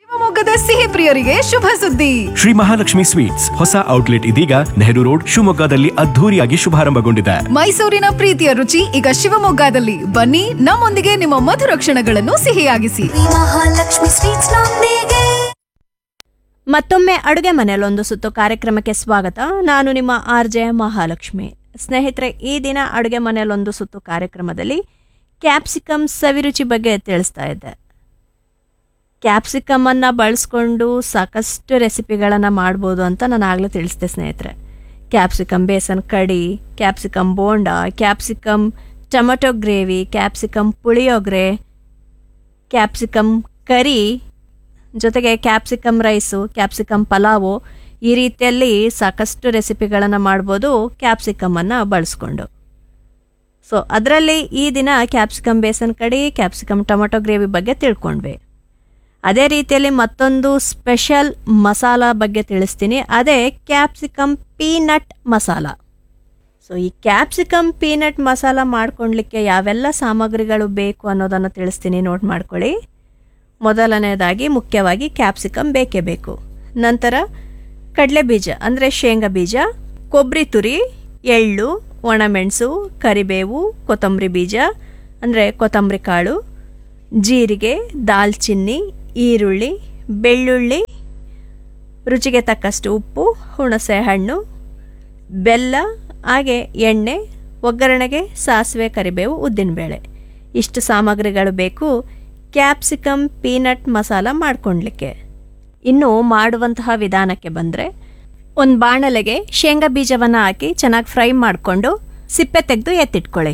ಶಿವಮೊಗ್ಗದ ಸಿಹಿ ಪ್ರಿಯರಿಗೆ ಶುಭ ಸುದ್ದಿ ಶ್ರೀ ಮಹಾಲಕ್ಷ್ಮಿ ಸ್ವೀಟ್ಸ್ ಹೊಸ ಔಟ್ಲೆಟ್ ಇದೀಗ ನೆಹರು ರೋಡ್ ಶಿವಮೊಗ್ಗದಲ್ಲಿ ಅದ್ಧೂರಿಯಾಗಿ ಶುಭಾರಂಭಗೊಂಡಿದೆ ಮೈಸೂರಿನ ಪ್ರೀತಿಯ ರುಚಿ ಈಗ ಶಿವಮೊಗ್ಗದಲ್ಲಿ ಬನ್ನಿ ನಮ್ಮೊಂದಿಗೆ ನಿಮ್ಮ ಮಧುರ ಕ್ಷಣಗಳನ್ನು ಸಿಹಿಯಾಗಿಸಿ ಶ್ರೀ ಮಹಾಲಕ್ಷ್ಮಿ ಸ್ವೀಟ್ಸ್ ನೊಂದಿಗೆ ಮತ್ತೊಮ್ಮೆ ಅಡುಗೆ ಮನೆಯಲ್ಲೊಂದು ಸುತ್ತು ಕಾರ್ಯಕ್ರಮಕ್ಕೆ ಸ್ವಾಗತ ನಾನು ನಿಮ್ಮ ಆರ್ ಜೆ ಮಹಾಲಕ್ಷ್ಮಿ ಸ್ನೇಹಿತರೆ ಈ ದಿನ ಅಡುಗೆ ಮನೆಯಲ್ಲೊಂದು ಸುತ್ತು ಕಾರ್ಯಕ್ರಮದಲ್ಲಿ ಕ್ಯಾಪ್ಸಿಕಮ್ ಸವಿರುಚಿ ಬಗ್ಗೆ ತಿಳಿಸ್ತಾ ಇದ್ದೆ ಕ್ಯಾಪ್ಸಿಕಮನ್ನು ಬಳಸ್ಕೊಂಡು ಸಾಕಷ್ಟು ರೆಸಿಪಿಗಳನ್ನು ಮಾಡ್ಬೋದು ಅಂತ ನಾನು ಆಗಲೇ ತಿಳಿಸಿದೆ ಸ್ನೇಹಿತರೆ capsicum besan kadhi capsicum bonda capsicum tomato gravy capsicum puliyogare capsicum curry ಜೊತೆಗೆ ಕ್ಯಾಪ್ಸಿಕಮ್ ರೈಸು ಕ್ಯಾಪ್ಸಿಕಮ್ ಪಲಾವು ಈ ರೀತಿಯಲ್ಲಿ ಸಾಕಷ್ಟು ರೆಸಿಪಿಗಳನ್ನು ಮಾಡ್ಬೋದು ಕ್ಯಾಪ್ಸಿಕಮನ್ನು ಬಳಸ್ಕೊಂಡು ಸೊ ಅದರಲ್ಲಿ ಈ ದಿನ capsicum besan kadhi capsicum tomato gravy ಬಗ್ಗೆ ತಿಳ್ಕೊಂಡ್ವಿ ಅದೇ ರೀತಿಯಲ್ಲಿ ಮತ್ತೊಂದು ಸ್ಪೆಷಲ್ ಮಸಾಲ ಬಗ್ಗೆ ತಿಳಿಸ್ತೀನಿ ಅದೇ ಕ್ಯಾಪ್ಸಿಕಮ್ ಪೀನಟ್ ಮಸಾಲ ಸೊ ಈ ಕ್ಯಾಪ್ಸಿಕಮ್ ಪೀನಟ್ ಮಸಾಲ ಮಾಡ್ಕೊಳ್ಲಿಕ್ಕೆ ಯಾವೆಲ್ಲ ಸಾಮಗ್ರಿಗಳು ಬೇಕು ಅನ್ನೋದನ್ನು ತಿಳಿಸ್ತೀನಿ ನೋಟ್ ಮಾಡ್ಕೊಳ್ಳಿ ಮೊದಲನೇದಾಗಿ ಮುಖ್ಯವಾಗಿ ಕ್ಯಾಪ್ಸಿಕಮ್ ಬೇಕೇ ಬೇಕು ನಂತರ ಕಡಲೆ ಬೀಜ ಅಂದರೆ ಶೇಂಗಾ ಬೀಜ ಕೊಬ್ಬರಿ ತುರಿ ಎಳ್ಳು ಒಣಮೆಣಸು ಕರಿಬೇವು ಕೊತ್ತಂಬರಿ ಬೀಜ ಅಂದರೆ ಕೊತ್ತಂಬರಿ ಕಾಳು ಜೀರಿಗೆ ದಾಲ್ಚಿನ್ನಿ ಈರುಳ್ಳಿ ಬೆಳ್ಳುಳ್ಳಿ ರುಚಿಗೆ ತಕ್ಕಷ್ಟು ಉಪ್ಪು ಹುಣಸೆ ಹಣ್ಣು ಬೆಲ್ಲ ಹಾಗೆ ಎಣ್ಣೆ ಒಗ್ಗರಣೆಗೆ ಸಾಸಿವೆ ಕರಿಬೇವು ಉದ್ದಿನಬೇಳೆ ಇಷ್ಟು ಸಾಮಗ್ರಿಗಳು ಬೇಕು ಕ್ಯಾಪ್ಸಿಕಮ್ ಪೀನಟ್ ಮಸಾಲ ಮಾಡ್ಕೊಳ್ಲಿಕ್ಕೆ ಇನ್ನು ಮಾಡುವಂತಹ ವಿಧಾನಕ್ಕೆ ಬಂದರೆ ಒಂದು ಬಾಣಲೆಗೆ ಶೇಂಗಾ ಬೀಜವನ್ನು ಹಾಕಿ ಚೆನ್ನಾಗಿ ಫ್ರೈ ಮಾಡಿಕೊಂಡು ಸಿಪ್ಪೆ ತೆಗೆದು ಎತ್ತಿಟ್ಕೊಳ್ಳಿ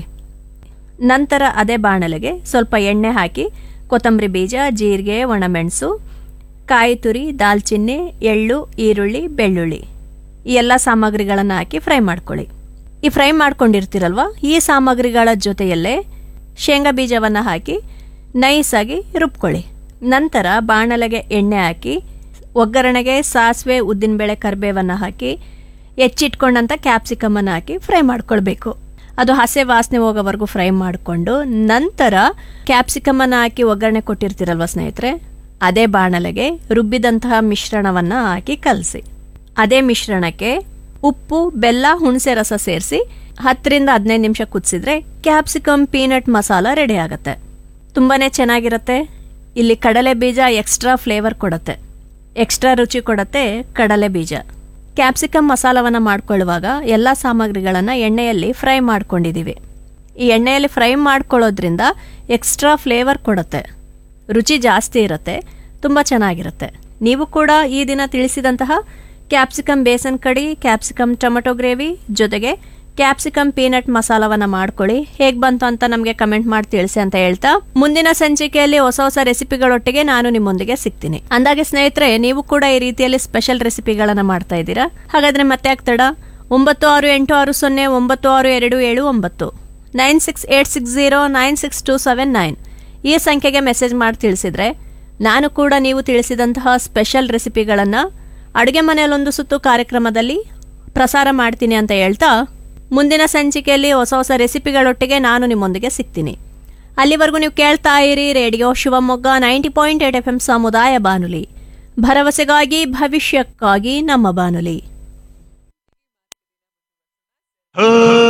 ನಂತರ ಅದೇ ಬಾಣಲೆಗೆ ಸ್ವಲ್ಪ ಎಣ್ಣೆ ಹಾಕಿ ಕೊತ್ತಂಬರಿ ಬೀಜ ಜೀರಿಗೆ ಒಣಮೆಣಸು ಕಾಯಿ ತುರಿ ದಾಲ್ಚಿನ್ನಿ ಎಳ್ಳು ಈರುಳ್ಳಿ ಬೆಳ್ಳುಳ್ಳಿ ಈ ಎಲ್ಲ ಸಾಮಗ್ರಿಗಳನ್ನು ಹಾಕಿ ಫ್ರೈ ಮಾಡ್ಕೊಳ್ಳಿ ಈ ಫ್ರೈ ಮಾಡ್ಕೊಂಡಿರ್ತೀರಲ್ವ ಈ ಸಾಮಗ್ರಿಗಳ ಜೊತೆಯಲ್ಲೇ ಶೇಂಗಾ ಬೀಜವನ್ನು ಹಾಕಿ ನೈಸಾಗಿ ರುಬ್ಕೊಳ್ಳಿ ನಂತರ ಬಾಣಲೆಗೆ ಎಣ್ಣೆ ಹಾಕಿ ಒಗ್ಗರಣೆಗೆ ಸಾಸಿವೆ ಉದ್ದಿನಬೇಳೆ ಕರಿಬೇವನ್ನು ಹಾಕಿ ಹೆಚ್ಚಿಟ್ಕೊಂಡಂಥ ಕ್ಯಾಪ್ಸಿಕಮನ್ನು ಹಾಕಿ ಫ್ರೈ ಮಾಡ್ಕೊಳ್ಬೇಕು ಅದು ಹಸೆ ವಾಸನೆ ಹೋಗೋವರೆಗೂ ಫ್ರೈ ಮಾಡಿಕೊಂಡು ನಂತರ ಕ್ಯಾಪ್ಸಿಕಮನ್ನು ಹಾಕಿ ಒಗ್ಗರಣೆ ಕೊಟ್ಟಿರ್ತೀರಲ್ವ ಸ್ನೇಹಿತರೆ ಅದೇ ಬಾಣಲೆಗೆ ರುಬ್ಬಿದಂತಹ ಮಿಶ್ರಣವನ್ನು ಹಾಕಿ ಕಲಸಿ ಅದೇ ಮಿಶ್ರಣಕ್ಕೆ ಉಪ್ಪು ಬೆಲ್ಲ ಹುಣಸೆ ರಸ ಸೇರಿಸಿ ಹತ್ತರಿಂದ ಹದಿನೈದು ನಿಮಿಷ ಕುದಿಸಿದ್ರೆ ಕ್ಯಾಪ್ಸಿಕಮ್ ಪೀನಟ್ ಮಸಾಲ ರೆಡಿ ಆಗುತ್ತೆ ತುಂಬಾ ಚೆನ್ನಾಗಿರುತ್ತೆ ಇಲ್ಲಿ ಕಡಲೆ ಬೀಜ ಎಕ್ಸ್ಟ್ರಾ ಫ್ಲೇವರ್ ಕೊಡುತ್ತೆ ಎಕ್ಸ್ಟ್ರಾ ರುಚಿ ಕೊಡುತ್ತೆ ಕಡಲೆ ಬೀಜ ಕ್ಯಾಪ್ಸಿಕಮ್ ಮಸಾಲವನ್ನು ಮಾಡ್ಕೊಳ್ಳುವಾಗ ಎಲ್ಲ ಸಾಮಗ್ರಿಗಳನ್ನು ಎಣ್ಣೆಯಲ್ಲಿ ಫ್ರೈ ಮಾಡ್ಕೊಂಡಿದ್ದೀವಿ ಈ ಎಣ್ಣೆಯಲ್ಲಿ ಫ್ರೈ ಮಾಡ್ಕೊಳ್ಳೋದ್ರಿಂದ ಎಕ್ಸ್ಟ್ರಾ ಫ್ಲೇವರ್ ಕೊಡುತ್ತೆ ರುಚಿ ಜಾಸ್ತಿ ಇರುತ್ತೆ ತುಂಬ ಚೆನ್ನಾಗಿರುತ್ತೆ ನೀವು ಕೂಡ ಈ ದಿನ ತಿಳಿಸಿದಂತಹ capsicum besan kadhi capsicum tomato gravy ಜೊತೆಗೆ ಕ್ಯಾಪ್ಸಿಕಮ್ ಪೀನಟ್ ಮಸಾಲವನ್ನ ಮಾಡ್ಕೊಳ್ಳಿ ಹೇಗೆ ಬಂತು ಅಂತ ನಮಗೆ ಕಮೆಂಟ್ ಮಾಡಿ ತಿಳಿಸಿ ಅಂತ ಹೇಳ್ತಾ ಮುಂದಿನ ಸಂಚಿಕೆಯಲ್ಲಿ ಹೊಸ ಹೊಸ ರೆಸಿಪಿಗಳೊಟ್ಟಿಗೆ ನಾನು ನಿಮ್ಮೊಂದಿಗೆ ಸಿಗ್ತೀನಿ ಅಂದಾಗೆ ಸ್ನೇಹಿತರೆ ನೀವು ಕೂಡ ಈ ರೀತಿಯಲ್ಲಿ ಸ್ಪೆಷಲ್ ರೆಸಿಪಿಗಳನ್ನ ಮಾಡ್ತಾ ಇದ್ದೀರಾ ಹಾಗಾದ್ರೆ ಮತ್ತೆ ಆಗ್ತಡ ಒಂಬತ್ತು ಆರು ಎಂಟು ಆರು ಸೊನ್ನೆ ಒಂಬತ್ತು ಆರು ಎರಡು ಏಳು ಒಂಬತ್ತು nine six eight six zero nine six two seven nine ಈ ಸಂಖ್ಯೆಗೆ ಮೆಸೇಜ್ ಮಾಡಿ ತಿಳಿಸಿದ್ರೆ ನಾನು ಕೂಡ ನೀವು ತಿಳಿಸಿದಂತಹ ಸ್ಪೆಷಲ್ ರೆಸಿಪಿಗಳನ್ನು ಅಡುಗೆ ಮನೆಯಲ್ಲೊಂದು ಸುತ್ತು ಕಾರ್ಯಕ್ರಮದಲ್ಲಿ ಪ್ರಸಾರ ಮಾಡ್ತೀನಿ ಅಂತ ಹೇಳ್ತಾ ಮುಂದಿನ ಸಂಚಿಕೆಯಲ್ಲಿ ಹೊಸ ಹೊಸ ರೆಸಿಪಿಗಳೊಟ್ಟಿಗೆ ನಾನು ನಿಮ್ಮೊಂದಿಗೆ ಸಿಗ್ತೀನಿ ಅಲ್ಲಿವರೆಗೂ ನೀವು ಕೇಳ್ತಾ ಇರಿ radio Shivamogga ninety point eight F M ಸಮುದಾಯ ಬಾನುಲಿ ಭರವಸೆಗಾಗಿ ಭವಿಷ್ಯಕ್ಕಾಗಿ ನಮ್ಮ ಬಾನುಲಿ